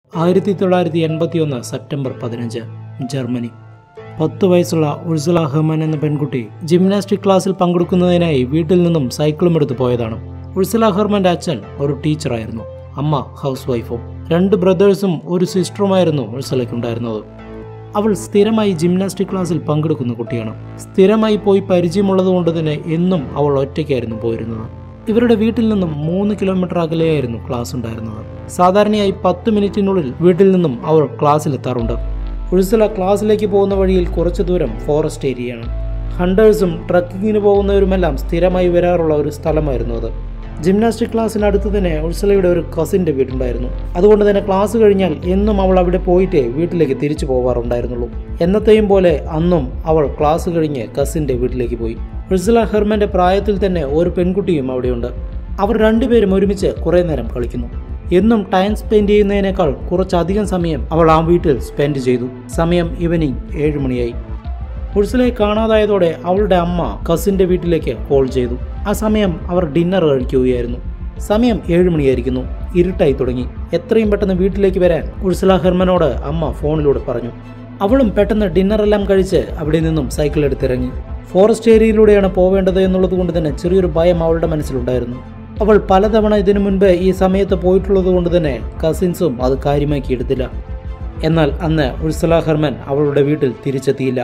ആയിരത്തി തൊള്ളായിരത്തി എൺപത്തി ഒന്ന് സെപ്റ്റംബർ പതിനഞ്ച് ജർമ്മനി പത്ത് വയസ്സുള്ള ഉഴ്സല ഹെർമൻ എന്ന പെൺകുട്ടി ജിംനാസ്റ്റിക് ക്ലാസ്സിൽ പങ്കെടുക്കുന്നതിനായി വീട്ടിൽ നിന്നും സൈക്കിളും എടുത്ത് പോയതാണ് ഉഴ്സല ഹെർമന്റെ അച്ഛൻ ഒരു ടീച്ചറായിരുന്നു അമ്മ ഹൗസ് വൈഫും രണ്ട് ബ്രദേഴ്സും ഒരു സിസ്റ്ററുമായിരുന്നു ഉഴ്സലയ്ക്കുണ്ടായിരുന്നത് അവൾ സ്ഥിരമായി ജിംനാസ്റ്റിക് ക്ലാസ്സിൽ പങ്കെടുക്കുന്ന കുട്ടിയാണ് സ്ഥിരമായി പോയി പരിചയമുള്ളത് കൊണ്ട് തന്നെ എന്നും അവൾ ഒറ്റയ്ക്കായിരുന്നു പോയിരുന്നത് ഇവരുടെ വീട്ടിൽ നിന്നും മൂന്ന് കിലോമീറ്റർ അകലെയായിരുന്നു ക്ലാസ് ഉണ്ടായിരുന്നത് സാധാരണയായി പത്ത് മിനിറ്റിനുള്ളിൽ വീട്ടിൽ നിന്നും അവൾ ക്ലാസ്സിലെത്താറുണ്ട് ഉഴ്സല ക്ലാസ്സിലേക്ക് പോകുന്ന വഴിയിൽ കുറച്ചു ദൂരം ഫോറസ്റ്റ് ഏരിയയാണ് ഹണ്ടേഴ്സും ട്രക്കിങ്ങിന് പോകുന്നവരുമെല്ലാം സ്ഥിരമായി വരാറുള്ള ഒരു സ്ഥലമായിരുന്നു അത് ജിംനാസ്റ്റിക് ക്ലാസ്സിനടുത്ത് തന്നെ ഉഴ്സലയുടെ ഒരു കസിൻ്റെ വീടുണ്ടായിരുന്നു അതുകൊണ്ട് തന്നെ ക്ലാസ് കഴിഞ്ഞാൽ എന്നും അവൾ അവിടെ പോയിട്ട് വീട്ടിലേക്ക് തിരിച്ചു പോവാറുണ്ടായിരുന്നുള്ളൂ എന്നത്തെയും പോലെ അന്നും അവൾ ക്ലാസ് കഴിഞ്ഞ് കസിൻ്റെ വീട്ടിലേക്ക് പോയി ഉഴ്സല ഹെർമന്റെ പ്രായത്തിൽ തന്നെ ഒരു പെൺകുട്ടിയും അവിടെയുണ്ട് അവർ രണ്ടുപേരും ഒരുമിച്ച് കുറേ നേരം കളിക്കുന്നു എന്നും ടൈം സ്പെൻഡ് ചെയ്യുന്നതിനേക്കാൾ കുറച്ചധികം സമയം അവൾ ആ വീട്ടിൽ സ്പെൻഡ് ചെയ്തു സമയം ഈവനിങ് ഏഴ് മണിയായി ഉഴ്സലയെ കാണാതായതോടെ അവളുടെ അമ്മ കസിന്റെ വീട്ടിലേക്ക് കോൾ ചെയ്തു ആ സമയം അവർ ഡിന്നർ കഴിക്കുകയായിരുന്നു സമയം ഏഴ് മണിയായിരിക്കുന്നു ഇരുട്ടായി തുടങ്ങി എത്രയും പെട്ടെന്ന് വീട്ടിലേക്ക് വരാൻ ഉഴ്സല ഹെർമനോട് അമ്മ ഫോണിലൂടെ പറഞ്ഞു അവളും പെട്ടെന്ന് ഡിന്നർ എല്ലാം കഴിച്ച് അവിടെ നിന്നും സൈക്കിൾ എടുത്തിറങ്ങി ഫോറസ്റ്റ് ഏരിയയിലൂടെയാണ് പോവേണ്ടത് എന്നുള്ളത് കൊണ്ട് തന്നെ ചെറിയൊരു ഭയം അവളുടെ മനസ്സിലുണ്ടായിരുന്നു അവൾ പലതവണ ഇതിനു മുൻപ് ഈ സമയത്ത് പോയിട്ടുള്ളത് കൊണ്ട് തന്നെ കസിൻസും അത് കാര്യമാക്കി എടുത്തില്ല എന്നാൽ അന്ന് ഉഴ്സല ഹെർമൻ അവളുടെ വീട്ടിൽ തിരിച്ചെത്തിയില്ല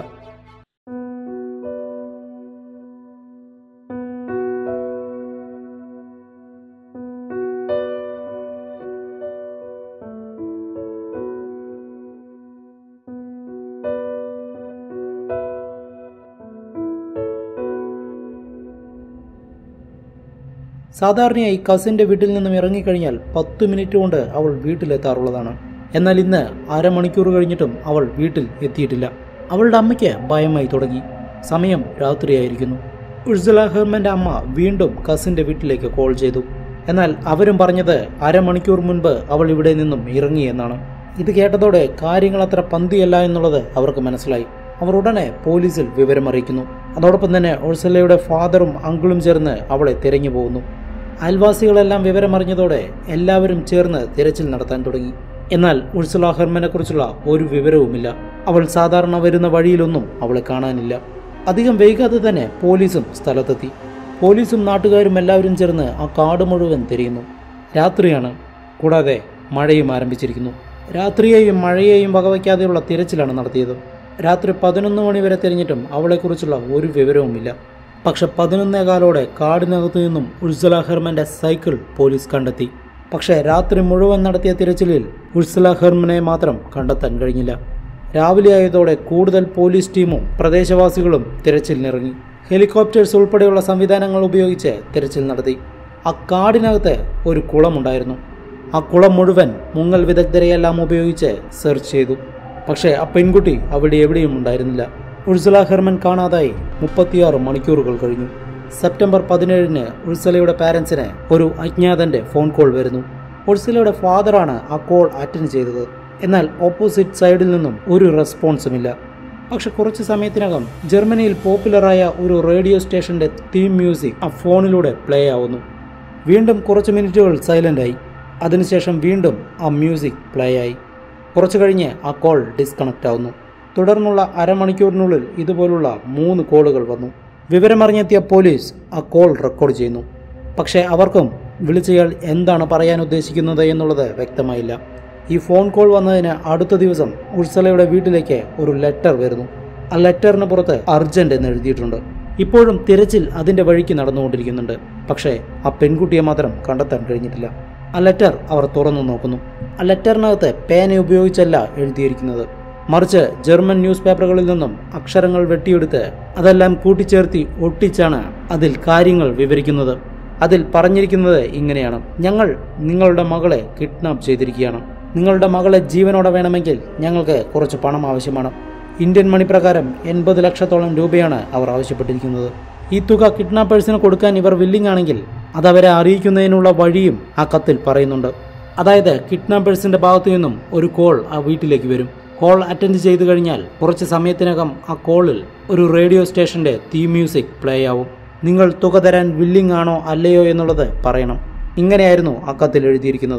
സാധാരണയായി കസിൻ്റെ വീട്ടിൽ നിന്നും ഇറങ്ങിക്കഴിഞ്ഞാൽ പത്ത് മിനിറ്റ് കൊണ്ട് അവൾ വീട്ടിലെത്താറുള്ളതാണ് എന്നാൽ ഇന്ന് അരമണിക്കൂർ കഴിഞ്ഞിട്ടും അവൾ വീട്ടിൽ എത്തിയിട്ടില്ല അവളുടെ അമ്മയ്ക്ക് ഭയമായി തുടങ്ങി സമയം രാത്രിയായിരിക്കുന്നു ഉഴ്സല ഹെർമന്റെ അമ്മ വീണ്ടും കസിൻ്റെ വീട്ടിലേക്ക് കോൾ ചെയ്തു എന്നാൽ അവരും പറഞ്ഞത് അരമണിക്കൂർ മുൻപ് അവൾ ഇവിടെ നിന്നും ഇറങ്ങി എന്നാണ് ഇത് കേട്ടതോടെ കാര്യങ്ങൾ അത്ര പന്തിയല്ല എന്നുള്ളത് അവർക്ക് മനസ്സിലായി അവർ ഉടനെ പോലീസിൽ വിവരമറിയിക്കുന്നു അതോടൊപ്പം തന്നെ ഉഴ്സലയുടെ ഫാദറും അങ്കിളും ചേർന്ന് അവളെ തിരഞ്ഞു പോകുന്നു അയൽവാസികളെല്ലാം വിവരമറിഞ്ഞതോടെ എല്ലാവരും ചേർന്ന് തിരച്ചിൽ നടത്താൻ തുടങ്ങി എന്നാൽ ഉഴ്സല ഹെർമനെ കുറിച്ചുള്ള ഒരു വിവരവുമില്ല അവൾ സാധാരണ വരുന്ന വഴിയിലൊന്നും അവളെ കാണാനില്ല അധികം വൈകാതെ തന്നെ പോലീസും സ്ഥലത്തെത്തി പോലീസും നാട്ടുകാരും എല്ലാവരും ചേർന്ന് ആ കാട് മുഴുവൻ തിരിയുന്നു രാത്രിയാണ് കൂടാതെ മഴയും ആരംഭിച്ചിരിക്കുന്നു രാത്രിയെയും മഴയെയും വകവയ്ക്കാതെയുള്ള തിരച്ചിലാണ് നടത്തിയത് രാത്രി പതിനൊന്ന് മണി വരെ തിരിഞ്ഞിട്ടും അവളെക്കുറിച്ചുള്ള ഒരു വിവരവുമില്ല പക്ഷെ പതിനൊന്നേകാലോടെ കാടിനകത്തു നിന്നും ഉഴ്സല ഹെർമന്റെ സൈക്കിൾ പോലീസ് കണ്ടെത്തി പക്ഷേ രാത്രി മുഴുവൻ നടത്തിയ തിരച്ചിലിൽ ഉഴ്സല ഹെർമനെ മാത്രം കണ്ടെത്താൻ കഴിഞ്ഞില്ല രാവിലെ ആയതോടെ കൂടുതൽ പോലീസ് ടീമും പ്രദേശവാസികളും തിരച്ചിലിനിറങ്ങി ഹെലികോപ്റ്റേഴ്സ് ഉൾപ്പെടെയുള്ള സംവിധാനങ്ങൾ ഉപയോഗിച്ച് തിരച്ചിൽ നടത്തി ആ കാടിനകത്ത് ഒരു കുളമുണ്ടായിരുന്നു ആ കുളം മുഴുവൻ മുങ്ങൽ വിദഗ്ധരെയെല്ലാം ഉപയോഗിച്ച് സെർച്ച് ചെയ്തു പക്ഷേ ആ പെൺകുട്ടി അവിടെ എവിടെയും ഉണ്ടായിരുന്നില്ല ഉഴ്സല ഹെർമൻ കാണാതായി മുപ്പത്തിയാറ് മണിക്കൂറുകൾ കഴിഞ്ഞു സെപ്റ്റംബർ പതിനേഴിന് ഉഴ്സലയുടെ പാരൻസിന് ഒരു അജ്ഞാതന്റെ ഫോൺ കോൾ വരുന്നു ഉഴ്സലയുടെ ഫാദറാണ് ആ കോൾ അറ്റൻഡ് ചെയ്തത് എന്നാൽ ഓപ്പോസിറ്റ് സൈഡിൽ നിന്നും ഒരു റെസ്പോൺസുമില്ല പക്ഷെ കുറച്ച് സമയത്തിനകം ജർമ്മനിയിൽ പോപ്പുലറായ ഒരു റേഡിയോ സ്റ്റേഷന്റെ തീം മ്യൂസിക് ആ ഫോണിലൂടെ പ്ലേ ആവുന്നു വീണ്ടും കുറച്ച് മിനിറ്റുകൾ സൈലൻ്റായി അതിനുശേഷം വീണ്ടും ആ മ്യൂസിക് പ്ലേ ആയി കുറച്ചു കഴിഞ്ഞ് ആ കോൾ ഡിസ്കണക്റ്റ് ആവുന്നു തുടർന്നുള്ള അരമണിക്കൂറിനുള്ളിൽ ഇതുപോലുള്ള മൂന്ന് കോളുകൾ വന്നു വിവരമറിഞ്ഞെത്തിയ പോലീസ് ആ കോൾ റെക്കോർഡ് ചെയ്യുന്നു പക്ഷേ അവർക്കും വിളിച്ചയാൾ എന്താണ് പറയാൻ ഉദ്ദേശിക്കുന്നത് എന്നുള്ളത് വ്യക്തമായില്ല ഈ ഫോൺ കോൾ വന്നതിന് അടുത്ത ദിവസം ഉഴ്സലയുടെ വീട്ടിലേക്ക് ഒരു ലെറ്റർ വരുന്നു ആ ലെറ്ററിന് പുറത്ത് അർജന്റ് എന്ന് എഴുതിയിട്ടുണ്ട് ഇപ്പോഴും തിരച്ചിൽ അതിന്റെ വഴിക്ക് നടന്നുകൊണ്ടിരിക്കുന്നുണ്ട് പക്ഷേ ആ പെൺകുട്ടിയെ മാത്രം കണ്ടെത്താൻ കഴിഞ്ഞിട്ടില്ല ആ ലെറ്റർ അവർ തുറന്നു നോക്കുന്നു ആ ലെറ്ററിനകത്ത് പേന ഉപയോഗിച്ചല്ല എഴുതിയിരിക്കുന്നത് മറിച്ച് ജർമ്മൻ ന്യൂസ് പേപ്പറുകളിൽ നിന്നും അക്ഷരങ്ങൾ വെട്ടിയെടുത്ത് അതെല്ലാം കൂട്ടിച്ചേർത്തി ഒട്ടിച്ചാണ് അതിൽ കാര്യങ്ങൾ വിവരിക്കുന്നത് അതിൽ പറഞ്ഞിരിക്കുന്നത് ഇങ്ങനെയാണ് ഞങ്ങൾ നിങ്ങളുടെ മകളെ കിഡ്നാപ്പ് ചെയ്തിരിക്കുകയാണ് നിങ്ങളുടെ മകളെ ജീവനോടെ വേണമെങ്കിൽ ഞങ്ങൾക്ക് കുറച്ച് പണം ആവശ്യമാണ് ഇന്ത്യൻ മണി പ്രകാരം എൺപത് ലക്ഷത്തോളം രൂപയാണ് അവർ ആവശ്യപ്പെട്ടിരിക്കുന്നത് ഈ തുക കിഡ്നാപ്പേഴ്സിന് കൊടുക്കാൻ ഇവർ വില്ലിംഗ് ആണെങ്കിൽ അതവരെ അറിയിക്കുന്നതിനുള്ള വഴിയും ആ കത്തിൽ പറയുന്നുണ്ട് അതായത് കിഡ്നാപ്പേഴ്സിന്റെ ഭാഗത്തു നിന്നും ഒരു കോൾ ആ വീട്ടിലേക്ക് വരും കോൾ അറ്റൻഡ് ചെയ്തു കഴിഞ്ഞാൽ കുറച്ച് സമയത്തിനകം ആ കോളിൽ ഒരു റേഡിയോ സ്റ്റേഷന്റെ തീം മ്യൂസിക് പ്ലേ ആവും നിങ്ങൾ തുക തരാൻ വില്ലിംഗ് ആണോ അല്ലയോ എന്നുള്ളത് പറയണം ഇങ്ങനെയായിരുന്നു ആ കത്തിൽ എഴുതിയിരിക്കുന്നത്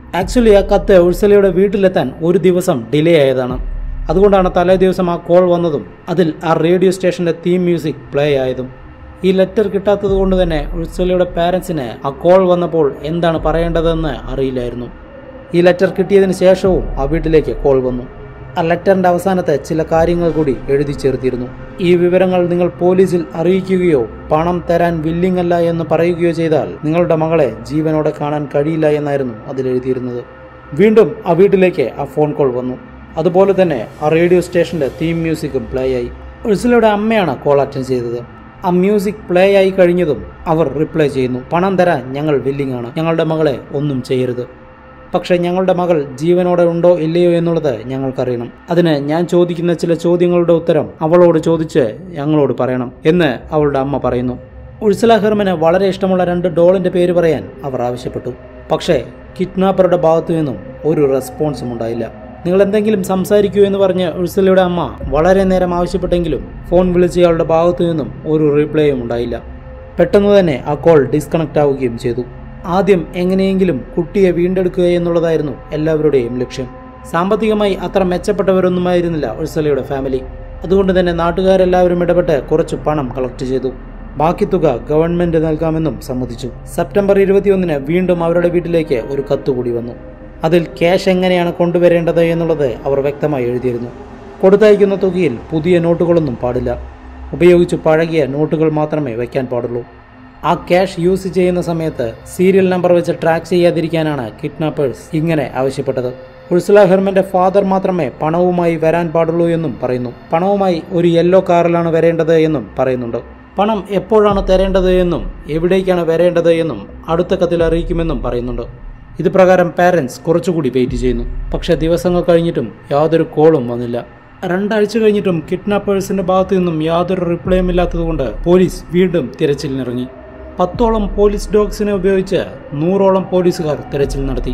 ആക്ച്വലി ആ കത്ത് ഉഴ്സലയുടെ വീട്ടിലെത്താൻ ഒരു ദിവസം ഡിലേ ആയതാണ് അതുകൊണ്ടാണ് തലേ ദിവസം ആ കോൾ വന്നതും അതിൽ ആ റേഡിയോ സ്റ്റേഷന്റെ തീം മ്യൂസിക് പ്ലേ ആയതും ഈ ലെറ്റർ കിട്ടാത്തത് കൊണ്ട് തന്നെ ഉഴ്സലയുടെ പാരൻസിന് ആ കോൾ വന്നപ്പോൾ എന്താണ് പറയേണ്ടതെന്ന് അറിയില്ലായിരുന്നു ഈ ലെറ്റർ കിട്ടിയതിന് ശേഷവും ആ വീട്ടിലേക്ക് കോൾ വന്നു ആ ലെറ്ററിന്റെ അവസാനത്തെ ചില കാര്യങ്ങൾ കൂടി എഴുതി ചേർത്തിരുന്നു ഈ വിവരങ്ങൾ നിങ്ങൾ പോലീസിൽ അറിയിക്കുകയോ പണം തരാൻ വില്ലിംഗ് അല്ല എന്ന് പറയുകയോ ചെയ്താൽ നിങ്ങളുടെ മകളെ ജീവനോടെ കാണാൻ കഴിയില്ല എന്നായിരുന്നു അതിൽ എഴുതിയിരുന്നത് വീണ്ടും ആ വീട്ടിലേക്ക് ആ ഫോൺ കോൾ വന്നു അതുപോലെ തന്നെ ആ റേഡിയോ സ്റ്റേഷന്റെ തീം മ്യൂസിക്കും പ്ലേ ആയി ഉഴ്സലയുടെ അമ്മയാണ് കോൾ അറ്റൻഡ് ചെയ്തത് ആ മ്യൂസിക് പ്ലേ ആയി കഴിഞ്ഞതും അവർ റിപ്ലൈ ചെയ്യുന്നു പണം തരാൻ ഞങ്ങൾ വില്ലിംഗ് ആണ് ഞങ്ങളുടെ മകളെ ഒന്നും ചെയ്യരുത് പക്ഷേ ഞങ്ങളുടെ മകൾ ജീവനോടെ ഉണ്ടോ ഇല്ലയോ എന്നുള്ളത് ഞങ്ങൾക്കറിയണം അതിന് ഞാൻ ചോദിക്കുന്ന ചില ചോദ്യങ്ങളുടെ ഉത്തരം അവളോട് ചോദിച്ച് ഞങ്ങളോട് പറയണം എന്ന് അവളുടെ അമ്മ പറയുന്നു ഉഴ്സല ഹെർമന് വളരെ ഇഷ്ടമുള്ള രണ്ട് ഡോളിന്റെ പേര് പറയാൻ അവർ ആവശ്യപ്പെട്ടു പക്ഷേ കിഡ്നാപ്പറുടെ ഭാഗത്തു നിന്നും ഒരു റെസ്പോൺസും ഉണ്ടായില്ല നിങ്ങൾ എന്തെങ്കിലും സംസാരിക്കൂ എന്ന് പറഞ്ഞ് ഉഴ്സലയുടെ അമ്മ വളരെ നേരം ആവശ്യപ്പെട്ടെങ്കിലും ഫോൺ വിളിച്ച് ഇയാളുടെ ഭാഗത്തു നിന്നും ഒരു റീപ്ലേയും ഉണ്ടായില്ല പെട്ടെന്ന് തന്നെ ആ കോൾ ഡിസ്കണക്റ്റ് ആവുകയും ചെയ്തു ആദ്യം എങ്ങനെയെങ്കിലും കുട്ടിയെ വീണ്ടെടുക്കുക എന്നുള്ളതായിരുന്നു എല്ലാവരുടെയും ലക്ഷ്യം സാമ്പത്തികമായി അത്ര മെച്ചപ്പെട്ടവരൊന്നുമായിരുന്നില്ല ഉഴ്സലയുടെ ഫാമിലി അതുകൊണ്ട് തന്നെ നാട്ടുകാരെല്ലാവരും ഇടപെട്ട് കുറച്ച് പണം കളക്ട് ചെയ്തു ബാക്കി തുക ഗവൺമെന്റ് നൽകാമെന്നും സമ്മതിച്ചു സെപ്റ്റംബർ ഇരുപത്തിയൊന്നിന് വീണ്ടും അവരുടെ വീട്ടിലേക്ക് ഒരു കത്ത് കൂടി വന്നു അതിൽ ക്യാഷ് എങ്ങനെയാണ് കൊണ്ടുവരേണ്ടത് എന്നുള്ളത് അവർ വ്യക്തമായി എഴുതിയിരുന്നു കൊടുത്തയക്കുന്ന തുകയിൽ പുതിയ നോട്ടുകളൊന്നും പാടില്ല ഉപയോഗിച്ച് പഴകിയ നോട്ടുകൾ മാത്രമേ വയ്ക്കാൻ പാടുള്ളൂ ആ ക്യാഷ് യൂസ് ചെയ്യുന്ന സമയത്ത് സീരിയൽ നമ്പർ വെച്ച് ട്രാക്ക് ചെയ്യാതിരിക്കാനാണ് കിഡ്നാപ്പേഴ്സ് ഇങ്ങനെ ആവശ്യപ്പെട്ടത് ഉഴ്സുല ഹെർമന്റെ ഫാദർ മാത്രമേ പണവുമായി വരാൻ പാടുള്ളൂ എന്നും പറയുന്നു പണവുമായി ഒരു യെല്ലോ കാറിലാണ് വരേണ്ടത് എന്നും പറയുന്നുണ്ട് പണം എപ്പോഴാണ് തരേണ്ടത് എന്നും എവിടേക്കാണ് വരേണ്ടത് എന്നും അടുത്ത കത്തിൽ അറിയിക്കുമെന്നും പറയുന്നുണ്ട് ഇത് പ്രകാരം പാരൻസ് കുറച്ചുകൂടി വെയിറ്റ് ചെയ്യുന്നു പക്ഷേ ദിവസങ്ങൾ കഴിഞ്ഞിട്ടും യാതൊരു കോളും വന്നില്ല രണ്ടാഴ്ച കഴിഞ്ഞിട്ടും കിഡ്നാപ്പേഴ്സിന്റെ ഭാഗത്തു നിന്നും യാതൊരു റിപ്ലൈയും ഇല്ലാത്തതുകൊണ്ട് പോലീസ് വീണ്ടും തിരച്ചിലിനിറങ്ങി പത്തോളം പോലീസ് ഡോഗ്സിനെ ഉപയോഗിച്ച് നൂറോളം പോലീസുകാർ തിരച്ചിൽ നടത്തി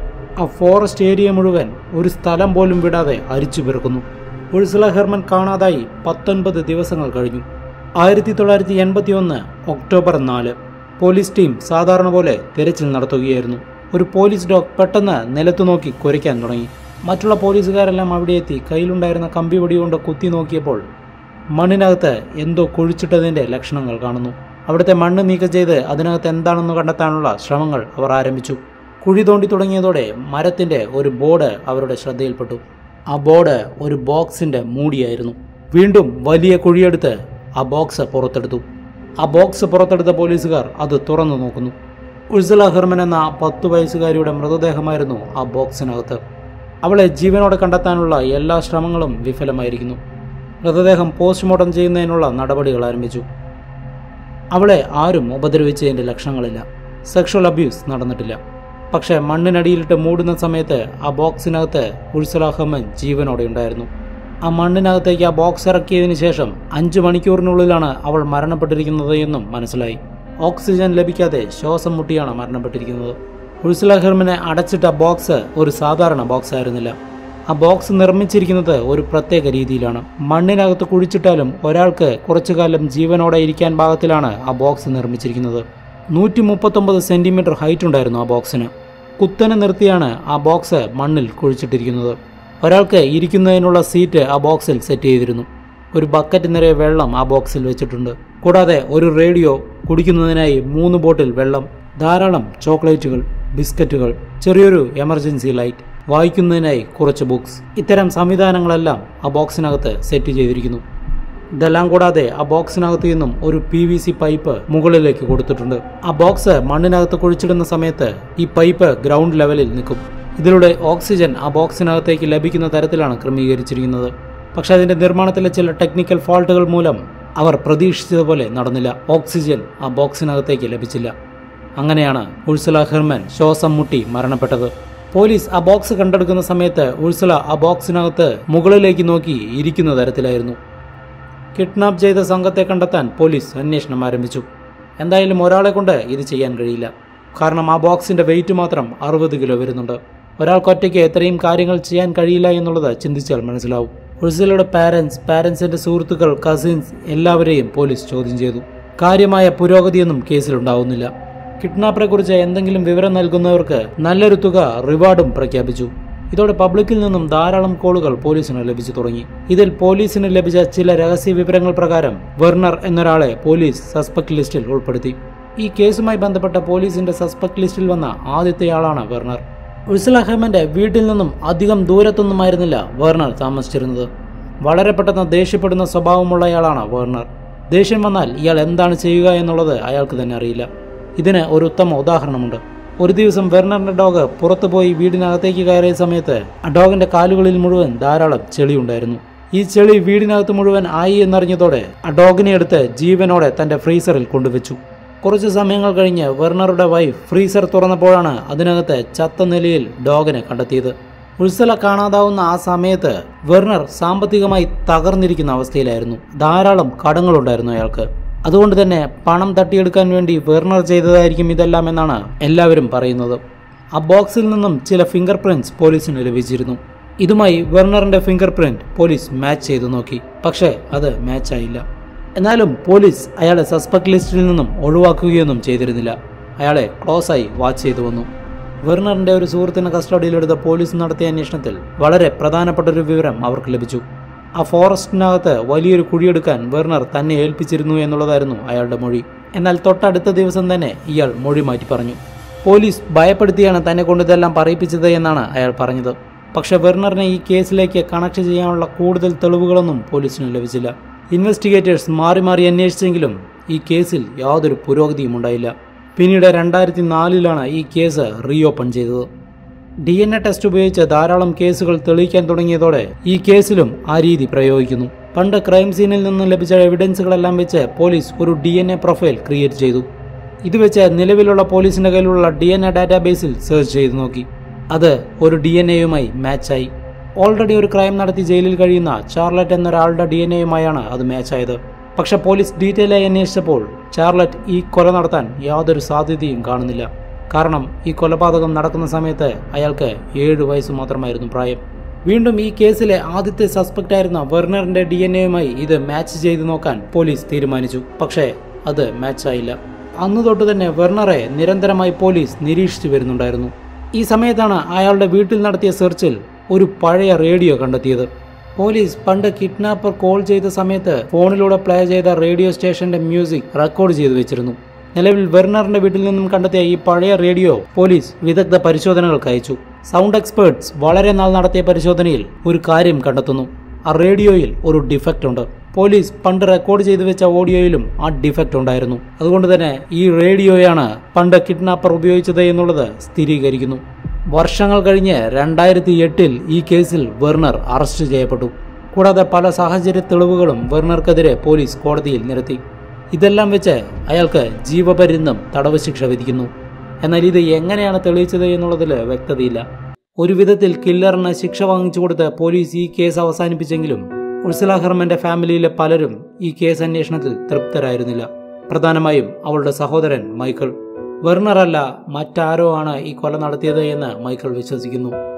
ആ ഫോറസ്റ്റ് ഏരിയ മുഴുവൻ ഒരു സ്ഥലം പോലും വിടാതെ അരിച്ചു പെറുക്കുന്നു ഉഴ്സല ഹെർമൻ കാണാതായി പത്തൊൻപത് ദിവസങ്ങൾ കഴിഞ്ഞു ആയിരത്തി തൊള്ളായിരത്തി എൺപത്തി ഒന്ന് ഒക്ടോബർ നാല് പോലീസ് ടീം സാധാരണ പോലെ തിരച്ചിൽ നടത്തുകയായിരുന്നു ഒരു പോലീസ് ഡോഗ് പെട്ടെന്ന് നിലത്തു നോക്കി കുരയ്ക്കാൻ തുടങ്ങി മറ്റുള്ള പോലീസുകാരെല്ലാം അവിടെ എത്തി കയ്യിലുണ്ടായിരുന്ന കമ്പി വടി കൊണ്ട് കുത്തി നോക്കിയപ്പോൾ മണ്ണിനകത്ത് എന്തോ കുഴിച്ചിട്ടതിൻ്റെ ലക്ഷണങ്ങൾ കാണുന്നു അവിടുത്തെ മണ്ണ് നീക്കം ചെയ്ത് അതിനകത്ത് എന്താണെന്ന് കണ്ടെത്താനുള്ള ശ്രമങ്ങൾ അവർ ആരംഭിച്ചു കുഴി തോണ്ടി തുടങ്ങിയതോടെ മരത്തിൻ്റെ ഒരു ബോർഡ് അവരുടെ ശ്രദ്ധയിൽപ്പെട്ടു ആ ബോർഡ് ഒരു ബോക്സിൻ്റെ മൂടിയായിരുന്നു വീണ്ടും വലിയ കുഴിയെടുത്ത് ആ ബോക്സ് പുറത്തെടുത്തു ആ ബോക്സ് പുറത്തെടുത്ത പോലീസുകാർ അത് തുറന്നു നോക്കുന്നു ഉഴ്സല ഹെർമൻ എന്ന ആ പത്തു വയസ്സുകാരിയുടെ മൃതദേഹമായിരുന്നു ആ ബോക്സിനകത്ത് അവളെ ജീവനോടെ കണ്ടെത്താനുള്ള എല്ലാ ശ്രമങ്ങളും വിഫലമായിരിക്കുന്നു മൃതദേഹം പോസ്റ്റ്മോർട്ടം ചെയ്യുന്നതിനുള്ള നടപടികൾ ആരംഭിച്ചു അവളെ ആരും ഉപദ്രവിച്ചതിൻ്റെ ലക്ഷണങ്ങളില്ല സെക്ഷൽ അബ്യൂസ് നടന്നിട്ടില്ല പക്ഷേ മണ്ണിനടിയിലിട്ട് മൂടുന്ന സമയത്ത് ആ ബോക്സിനകത്ത് ഉഴ്സല ഹെർമൻ ജീവനോടെ ഉണ്ടായിരുന്നു ആ മണ്ണിനകത്തേക്ക് ആ ബോക്സ് ഇറക്കിയതിന് ശേഷം അഞ്ച് മണിക്കൂറിനുള്ളിലാണ് അവൾ മരണപ്പെട്ടിരിക്കുന്നത് എന്നും മനസ്സിലായി ഓക്സിജൻ ലഭിക്കാതെ ശ്വാസം മുട്ടിയാണ് മരണപ്പെട്ടിരിക്കുന്നത് ഉഴ്സല ഹെർമിനെ അടച്ചിട്ട ബോക്സ് ഒരു സാധാരണ ബോക്സ് ആയിരുന്നില്ല ആ ബോക്സ് നിർമ്മിച്ചിരിക്കുന്നത് ഒരു പ്രത്യേക രീതിയിലാണ് മണ്ണിനകത്ത് കുഴിച്ചിട്ടാലും ഒരാൾക്ക് കുറച്ചു കാലം ജീവനോടെ ഇരിക്കാൻ പാകത്തിലാണ് ആ ബോക്സ് നിർമ്മിച്ചിരിക്കുന്നത് നൂറ്റി മുപ്പത്തൊമ്പത് സെന്റിമീറ്റർ ഹൈറ്റ് ഉണ്ടായിരുന്നു ആ ബോക്സിന് കുത്തനെ നിർത്തിയാണ് ആ ബോക്സ് മണ്ണിൽ കുഴിച്ചിട്ടിരിക്കുന്നത് ഒരാൾക്ക് ഇരിക്കുന്നതിനുള്ള സീറ്റ് ആ ബോക്സിൽ സെറ്റ് ചെയ്തിരുന്നു ഒരു ബക്കറ്റ് നിറയെ വെള്ളം ആ ബോക്സിൽ വെച്ചിട്ടുണ്ട് കൂടാതെ ഒരു റേഡിയോ കുടിക്കുന്നതിനായി മൂന്ന് ബോട്ടിൽ വെള്ളം ധാരാളം ചോക്ലേറ്റുകൾ ബിസ്ക്കറ്റുകൾ ചെറിയൊരു എമർജൻസി ലൈറ്റ് വായിക്കുന്നതിനായി കുറച്ച് ബുക്സ് ഇത്തരം സംവിധാനങ്ങളെല്ലാം ആ ബോക്സിനകത്ത് സെറ്റ് ചെയ്തിരിക്കുന്നു ഇതെല്ലാം കൂടാതെ ആ ബോക്സിനകത്ത് നിന്നും ഒരു പി വി സി പൈപ്പ് മുകളിലേക്ക് കൊടുത്തിട്ടുണ്ട് ആ ബോക്സ് മണ്ണിനകത്ത് കുഴിച്ചിടുന്ന സമയത്ത് ഈ പൈപ്പ് ഗ്രൗണ്ട് ലെവലിൽ നിൽക്കും ഇതിലൂടെ ഓക്സിജൻ ആ ബോക്സിനകത്തേക്ക് ലഭിക്കുന്ന തരത്തിലാണ് ക്രമീകരിച്ചിരിക്കുന്നത് പക്ഷേ അതിന്റെ നിർമ്മാണത്തിലെ ചില ടെക്നിക്കൽ ഫാൾട്ടുകൾ മൂലം അവർ പ്രതീക്ഷിച്ചതുപോലെ നടന്നില്ല ഓക്സിജൻ ആ ബോക്സിനകത്തേക്ക് ലഭിച്ചില്ല അങ്ങനെയാണ് ഉഴ്സല ഹെർമൻ ശ്വാസം മുട്ടി മരണപ്പെട്ടത് പോലീസ് ആ ബോക്സ് കണ്ടെടുക്കുന്ന സമയത്ത് ഉഴ്സല ആ ബോക്സിനകത്ത് മുകളിലേക്ക് നോക്കി ഇരിക്കുന്ന തരത്തിലായിരുന്നു കിഡ്നാപ്പ് ചെയ്ത സംഘത്തെ കണ്ടെത്താൻ പോലീസ് അന്വേഷണം ആരംഭിച്ചു എന്തായാലും ഒരാളെ കൊണ്ട് ഇത് ചെയ്യാൻ കഴിയില്ല കാരണം ആ ബോക്സിന്റെ വെയിറ്റ് മാത്രം അറുപത് കിലോ വരുന്നുണ്ട് ഒരാൾക്ക് ഒറ്റയ്ക്ക് എത്രയും കാര്യങ്ങൾ ചെയ്യാൻ കഴിയില്ല എന്നുള്ളത് ചിന്തിച്ചാൽ മനസ്സിലാവും ഉഴ്സലയുടെ പാരൻസ് പാരൻസിന്റെ സുഹൃത്തുക്കൾ കസിൻസ് എല്ലാവരെയും പോലീസ് ചോദ്യം ചെയ്തു കാര്യമായ പുരോഗതിയൊന്നും കേസിലുണ്ടാവുന്നില്ല കിഡ്നാപ്പറെ കുറിച്ച് എന്തെങ്കിലും വിവരം നൽകുന്നവർക്ക് നല്ലൊരു തുക റിവാർഡും പ്രഖ്യാപിച്ചു ഇതോടെ പബ്ലിക്കിൽ നിന്നും ധാരാളം കോളുകൾ പോലീസിന് ലഭിച്ചു തുടങ്ങി ഇതിൽ പോലീസിന് ലഭിച്ച ചില രഹസ്യ വിവരങ്ങൾ പ്രകാരം വെർണർ എന്നൊരാളെ പോലീസ് സസ്പെക്ട് ലിസ്റ്റിൽ ഉൾപ്പെടുത്തി ഈ കേസുമായി ബന്ധപ്പെട്ട പോലീസിന്റെ സസ്പെക്ട് ലിസ്റ്റിൽ വന്ന ആദ്യത്തെയാളാണ് വെർണർ ഉഴ്സല ഹെമന്റെ വീട്ടിൽ നിന്നും അധികം ദൂരത്തൊന്നുമായിരുന്നില്ല വെർണർ താമസിച്ചിരുന്നത് വളരെ പെട്ടെന്ന് ദേഷ്യപ്പെടുന്ന സ്വഭാവമുള്ളയാളാണ് വെർണർ ദേഷ്യം വന്നാൽ ഇയാൾ എന്താണ് ചെയ്യുക എന്നുള്ളത് അയാൾക്ക് തന്നെ അറിയില്ല ഇതിന് ഒരു ഉത്തമ ഉദാഹരണമുണ്ട് ഒരു ദിവസം വെർണറിന്റെ ഡോഗ് പുറത്തു പോയി വീടിനകത്തേക്ക് കയറിയ സമയത്ത് ആ ഡോഗിന്റെ കാലുകളിൽ മുഴുവൻ ധാരാളം ചെളിയുണ്ടായിരുന്നു ഈ ചെളി വീടിനകത്ത് മുഴുവൻ ആയി എന്നറിഞ്ഞതോടെ ആ ഡോഗിനെ എടുത്ത് ജീവനോടെ തന്റെ ഫ്രീസറിൽ കൊണ്ടുവച്ചു കുറച്ച് സമയങ്ങൾ കഴിഞ്ഞ് വെർണറുടെ വൈഫ് ഫ്രീസർ തുറന്നപ്പോഴാണ് അതിനകത്ത് ചത്ത നിലയിൽ ഡോഗിനെ കണ്ടെത്തിയത് ഉത്സല കാണാതാവുന്ന ആ സമയത്ത് വെർണർ സാമ്പത്തികമായി തകർന്നിരിക്കുന്ന അവസ്ഥയിലായിരുന്നു ധാരാളം കടങ്ങളുണ്ടായിരുന്നു അയാൾക്ക് അതുകൊണ്ട് തന്നെ പണം തട്ടിയെടുക്കാൻ വേണ്ടി വെർണർ ചെയ്തതായിരിക്കും ഇതെല്ലാം എന്നാണ് എല്ലാവരും പറയുന്നത് ആ ബോക്സിൽ നിന്നും ചില ഫിംഗർ പ്രിന്റ്സ് പോലീസിന് ലഭിച്ചിരുന്നു ഇതുമായി വെർണറിന്റെ ഫിംഗർ പ്രിന്റ് പോലീസ് മാച്ച് ചെയ്തു നോക്കി പക്ഷേ അത് മാച്ച് ആയില്ല എന്നാലും പോലീസ് അയാളെ സസ്പെക്ട് ലിസ്റ്റിൽ നിന്നും ഒഴിവാക്കുകയൊന്നും ചെയ്തിരുന്നില്ല അയാളെ ക്ലോസ് ആയി വാച്ച് ചെയ്തു വന്നു വെർണറിന്റെ ഒരു സുഹൃത്തിനെ കസ്റ്റഡിയിലെടുത്ത പോലീസ് നടത്തിയ അന്വേഷണത്തിൽ വളരെ പ്രധാനപ്പെട്ട ഒരു വിവരം അവർക്ക് ലഭിച്ചു ആ ഫോറസ്റ്റിനകത്ത് വലിയൊരു കുഴിയെടുക്കാൻ വെർണർ തന്നെ ഏൽപ്പിച്ചിരുന്നു എന്നുള്ളതായിരുന്നു അയാളുടെ മൊഴി എന്നാൽ തൊട്ടടുത്ത ദിവസം തന്നെ ഇയാൾ മൊഴി മാറ്റി പറഞ്ഞു പോലീസ് ഭയപ്പെടുത്തിയാണ് തന്നെ കൊണ്ട് ഇതെല്ലാം പറയിപ്പിച്ചത് എന്നാണ് അയാൾ പറഞ്ഞത് പക്ഷെ വെർണറിനെ ഈ കേസിലേക്ക് കണക്ട് ചെയ്യാനുള്ള കൂടുതൽ തെളിവുകളൊന്നും പോലീസിന് ലഭിച്ചില്ല ഇൻവെസ്റ്റിഗേറ്റേഴ്സ് മാറി മാറി അന്വേഷിച്ചെങ്കിലും ഈ കേസിൽ യാതൊരു പുരോഗതിയും ഉണ്ടായില്ല പിന്നീട് രണ്ടായിരത്തി നാലിലാണ് ഈ കേസ് റീഓപ്പൺ ചെയ്തത് ഡി എൻ എ ടെസ്റ്റ് ഉപയോഗിച്ച് ധാരാളം കേസുകൾ തെളിയിക്കാൻ തുടങ്ങിയതോടെ ഈ കേസിലും ആ രീതി പ്രയോഗിക്കുന്നു പണ്ട് ക്രൈം സീനിൽ നിന്നും ലഭിച്ച എവിഡൻസുകളെല്ലാം വെച്ച് പോലീസ് ഒരു D N A profile create ചെയ്തു ഇത് വെച്ച് നിലവിലുള്ള പോലീസിന്റെ കയ്യിലുള്ള ഡി എൻ എ ഡാറ്റാബേസിൽ സെർച്ച് ചെയ്തു നോക്കി അത് ഒരു ഡി എൻ എയുമായി മാച്ചായി ഓൾറെഡി ഒരു ക്രൈം നടത്തി ജയിലിൽ കഴിയുന്ന ചാർലറ്റ് എന്നൊരാളുടെ ഡി എൻ എയുമായാണ് അത് മാച്ചായത് പക്ഷെ പോലീസ് ഡീറ്റെയിൽ ആയി അന്വേഷിച്ചപ്പോൾ ചാർലറ്റ് ഈ കൊല നടത്താൻ യാതൊരു സാധ്യതയും കാണുന്നില്ല കാരണം ഈ കൊലപാതകം നടക്കുന്ന സമയത്ത് അയാൾക്ക് ഏഴ് വയസ്സ് മാത്രമായിരുന്നു പ്രായം വീണ്ടും ഈ കേസിലെ ആദ്യത്തെ സസ്പെക്റ്റ് ആയിരുന്ന വെർണറിന്റെ ഡി എൻ എയുമായി ഇത് മാച്ച് ചെയ്ത് നോക്കാൻ പോലീസ് തീരുമാനിച്ചു പക്ഷേ അത് മാച്ചായില്ല അന്നു തൊട്ട് തന്നെ വെർണറെ നിരന്തരമായി പോലീസ് നിരീക്ഷിച്ചു വരുന്നുണ്ടായിരുന്നു ഈ സമയത്താണ് അയാളുടെ വീട്ടിൽ നടത്തിയ സെർച്ചിൽ ഒരു പഴയ റേഡിയോ കണ്ടെത്തിയത് പോലീസ് പണ്ട് കിഡ്നാപ്പർ കോൾ ചെയ്ത സമയത്ത് ഫോണിലൂടെ പ്ലേ ചെയ്ത റേഡിയോ സ്റ്റേഷന്റെ മ്യൂസിക് റെക്കോർഡ് ചെയ്തു വെച്ചിരുന്നു നിലവിൽ വെർണറിന്റെ വീട്ടിൽ നിന്നും കണ്ടെത്തിയ ഈ പഴയ റേഡിയോ പോലീസ് വിദഗ്ധ പരിശോധനകൾക്ക് അയച്ചു സൗണ്ട് എക്സ്പേർട്സ് വളരെ നാൾ നടത്തിയ പരിശോധനയിൽ ഒരു കാര്യം കണ്ടെത്തുന്നു ആ റേഡിയോയിൽ ഒരു ഡിഫക്റ്റ് ഉണ്ട് പോലീസ് പണ്ട് റെക്കോർഡ് ചെയ്തു വെച്ച ഓഡിയോയിലും ആ ഡിഫക്റ്റ് ഉണ്ടായിരുന്നു അതുകൊണ്ട് തന്നെ ഈ റേഡിയോയാണ് പണ്ട് കിഡ്നാപ്പർ ഉപയോഗിച്ചത് എന്നുള്ളത് സ്ഥിരീകരിക്കുന്നു വർഷങ്ങൾ കഴിഞ്ഞ് രണ്ടായിരത്തി എട്ടിൽ ഈ കേസിൽ വെർണർ അറസ്റ്റ് ചെയ്യപ്പെട്ടു കൂടാതെ പല സാഹചര്യ തെളിവുകളും വെർണർക്കെതിരെ പോലീസ് കോടതിയിൽ നിരത്തി ഇതെല്ലാം വെച്ച് അയാൾക്ക് ജീവപര്യന്തം തടവ് ശിക്ഷ വിധിക്കുന്നു എന്നാൽ ഇത് എങ്ങനെയാണ് തെളിയിച്ചത് എന്നുള്ളതിൽ വ്യക്തതയില്ല ഒരു വിധത്തിൽ കില്ലറിന് ശിക്ഷ വാങ്ങിച്ചു കൊടുത്ത് പോലീസ് ഈ കേസ് അവസാനിപ്പിച്ചെങ്കിലും ഉർസല ഹെർമന്റെ ഫാമിലിയിലെ പലരും ഈ കേസ് അന്വേഷണത്തിൽ തൃപ്തരായിരുന്നില്ല പ്രധാനമായും അവളുടെ സഹോദരൻ മൈക്കിൾ വെർണർ അല്ല മറ്റാരോ ആണ് ഈ കൊല നടത്തിയത് എന്ന് മൈക്കിൾ വിശ്വസിക്കുന്നു